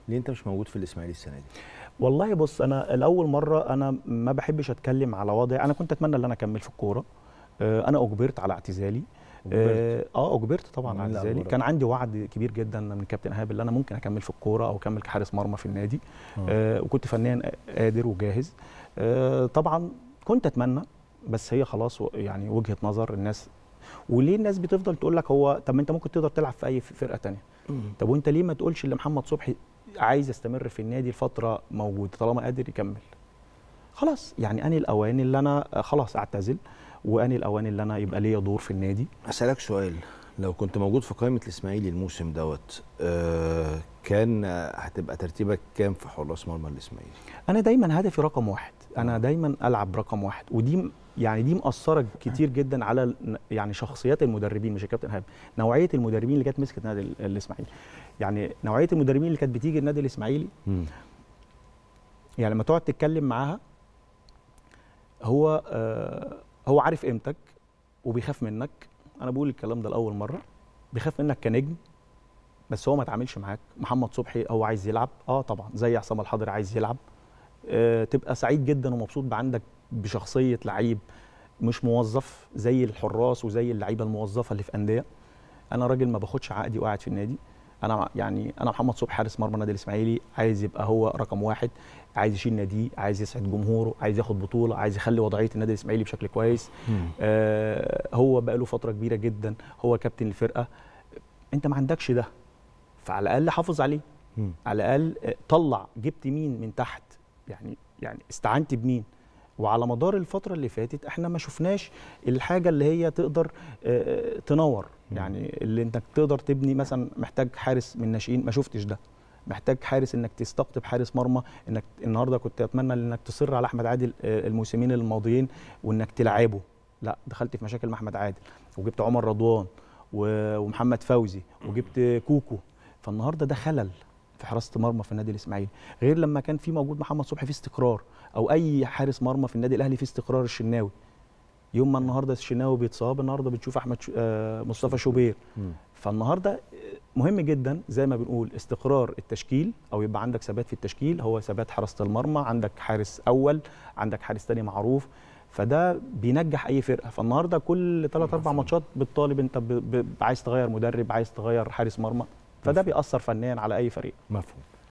ليه انت مش موجود في الاسماعيلي السنه دي والله بص انا الاول مره انا ما بحبش اتكلم على وضعي انا كنت اتمنى ان انا اكمل في الكوره آه، انا اجبرت على اعتزالي اه آه، اجبرت طبعا مين على اللي اعتزالي أجبرك؟ كان عندي وعد كبير جدا من كابتن ايهاب ان انا ممكن اكمل في الكوره او اكمل كحارس مرمى في النادي آه. آه وكنت فنيا قادر وجاهز آه طبعا كنت اتمنى بس هي خلاص و- يعني وجهه نظر الناس وليه الناس بتفضل تقول لك هو طب ما انت ممكن تقدر تلعب في اي فرقه تانية طب وانت ليه ما تقولش ان محمد صبحي عايز يستمر في النادي لفتره موجود طالما قادر يكمل خلاص يعني اني الاوان اللي انا آه، خلاص اعتزل واني الاوان اللي انا يبقى ليا دور في النادي اسالك سؤال لو كنت موجود في قائمه الاسماعيلي الموسم دوت آه كان آه، هتبقى ترتيبك كام في حراس مرمى الاسماعيلي انا دايما هدفي رقم واحد انا دايما العب رقم واحد ودي م- يعني دي مأثره كتير جدا على ال- يعني شخصيات المدربين مش الكابتن ايهاب نوعيه المدربين اللي كانت مسكت نادي ال- الاسماعيلي يعني نوعيه المدربين اللي كانت بتيجي النادي الاسماعيلي يعني لما تقعد تتكلم معاها هو آه هو عارف قيمتك وبيخاف منك انا بقول الكلام ده لاول مره بيخاف منك كنجم بس هو ما اتعاملش معاك محمد صبحي هو عايز يلعب اه طبعا زي عصام الحضري عايز يلعب آه تبقى سعيد جدا ومبسوط بعندك بشخصيه لعيب مش موظف زي الحراس وزي اللعيبه الموظفه اللي في انديه انا راجل ما باخدش عقدي وقاعد في النادي انا يعني انا محمد صبحي حارس مرمى النادي الاسماعيلي عايز يبقى هو رقم واحد عايز يشيل ناديه عايز يسعد جمهوره عايز ياخد بطوله عايز يخلي وضعيه النادي الاسماعيلي بشكل كويس آه هو بقى له فتره كبيره جدا هو كابتن الفرقه انت ما عندكش ده فعلى الاقل حافظ عليه مم. على الاقل آه، طلع جبت مين من تحت يعني يعني استعنت بمين وعلى مدار الفترة اللي فاتت احنا ما شفناش الحاجة اللي هي تقدر آه، تنور يعني اللي انك تقدر تبني مثلا محتاج حارس من الناشئين ما شفتش ده محتاج حارس انك تستقطب حارس مرمى انك النهارده كنت اتمنى انك تصر على احمد عادل آه، الموسمين الماضيين وانك تلعبه لا دخلت في مشاكل مع احمد عادل وجبت عمر رضوان و- ومحمد فوزي وجبت كوكو فالنهارده ده خلل في حراسه المرمى في النادي الاسماعيلي غير لما كان في موجود محمد صبحي في استقرار او اي حارس مرمى في النادي الاهلي في استقرار الشناوي يوم ما النهارده الشناوي بيتصاب النهارده بتشوف احمد شو آه مصطفى شوبير مم. فالنهارده آه، مهم جدا زي ما بنقول استقرار التشكيل او يبقى عندك ثبات في التشكيل هو ثبات حراسه المرمى عندك حارس اول عندك حارس تاني معروف فده بينجح اي فرقه فالنهارده كل ثلاث اربع ماتشات بتطالب انت ب... ب... عايز تغير مدرب عايز تغير حارس مرمى فده بيأثر فنيا على اي فريق مفهوم